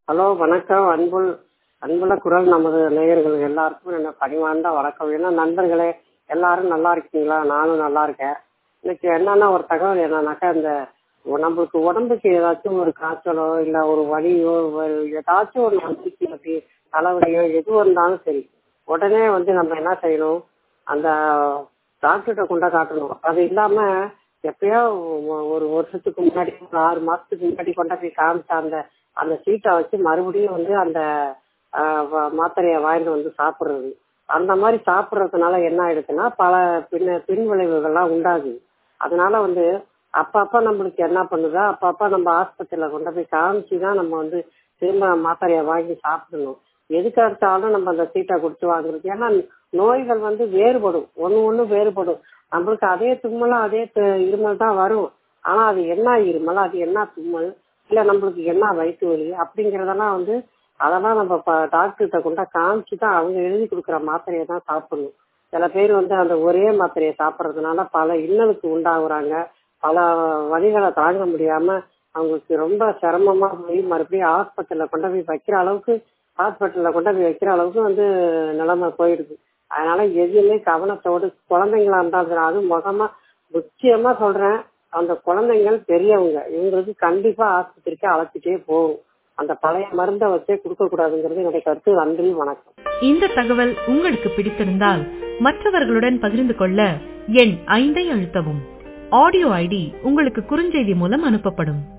hello வணக்கம் அன்புள் அன்புள்ள குரல் நமது நேயர்கள் எல்லாருக்கும் என்ன பணிவார்ந்த வணக்கம் ஏன்னா நண்பர்களே எல்லாரும் நல்லா இருக்கீங்களா நானும் நல்லா இருக்கேன் இன்னைக்கு என்னன்னா ஒரு தகவல் என்னன்னாக்கா இந்த நம்மளுக்கு உடம்புக்கு ஏதாச்சும் ஒரு காய்ச்சலோ இல்ல ஒரு வலியோ ஒரு ஏதாச்சும் ஒரு நம்பிக்கை அப்படி தலைவலியோ எது இருந்தாலும் சரி உடனே வந்து நம்ம என்ன செய்யணும் அந்த டாக்டர்கிட்ட கொண்டா காட்டணும் அது இல்லாம எப்பயோ ஒ- ஒரு வருஷத்துக்கு முன்னாடி ஒரு ஆறு மாசத்துக்கு முன்னாடி கொண்டா போய் காமிச்ச அந்த அந்த சீட்டை வச்சு மறுபடியும் வந்து அந்த ஆஹ், வ- மாத்திரையை வாங்கிட்டு வந்து சாப்பிடுறது அந்த மாதிரி சாப்பிடுறதுனால என்ன ஆயிடுச்சுன்னா பல பின்ன பின் விளைவுகள்லாம் உண்டாகுது அதனால வந்து அப்பப்ப நம்மளுக்கு என்ன பண்ணுதோ அப்பப்ப நம்ம ஆஸ்பத்திரியில கொண்டு போய் காமிச்சு தான் நம்ம வந்து திரும்ப மாத்திரையை வாங்கி சாப்பிடணும் எதுக்கு எடுத்தாலும் நம்ம அந்த சீட்டை கொடுத்து வாங்குறது ஏன்னா நோய்கள் வந்து வேறுபடும் ஒண்ணு ஒண்ணு வேறுபடும் நம்மளுக்கு அதே தும்மல் அதே த- இருமல் தான் வரும் ஆனா அது என்ன இருமல் அது என்ன தும்மல் இல்ல நம்மளுக்கு என்ன வயிற்று வலி அப்படிங்கறதெல்லாம் வந்து அதெல்லாம் நம்ம டாக்டர்கிட்ட கொண்டா காமிச்சு தான் அவங்க எழுதி கொடுக்குற மாத்திரையை தான் சாப்பிடணும் சில பேர் வந்து அந்த ஒரே மாத்திரையை சாப்பிட்றதுனால பல இன்னலுக்கு உண்டாகுறாங்க பல வழிகளை தாங்க முடியாம அவங்களுக்கு ரொம்ப சிரமமா போய் மறுபடியும் ஹாஸ்பிட்டல்ல கொண்டு போய் வைக்கிற அளவுக்கு ஹாஸ்பிட்டல்ல கொண்டு போய் வைக்கிற அளவுக்கு வந்து நிலைமை போயிடுது அதனால எதுவுமே கவனத்தோடு குழந்தைங்களா இருந்தாலும் சரி, அதுவும் முகமா முக்கியமா சொல்றேன் அந்த குழந்தைங்கள் பெரியவங்க இவங்களுக்கு கண்டிப்பா ஆஸ்பத்திரிக்கு அழைச்சிட்டே போகும் அந்த பழைய மருந்தை வச்சே கொடுக்க கூடாதுங்கிறது என்னுடைய கருத்து நன்றி வணக்கம் இந்த தகவல் உங்களுக்கு பிடித்திருந்தால் மற்றவர்களுடன் பகிர்ந்து கொள்ள எண் ஐந்தை அழுத்தவும் ஆடியோ ஐடி உங்களுக்கு குறுஞ்செய்தி மூலம் அனுப்பப்படும்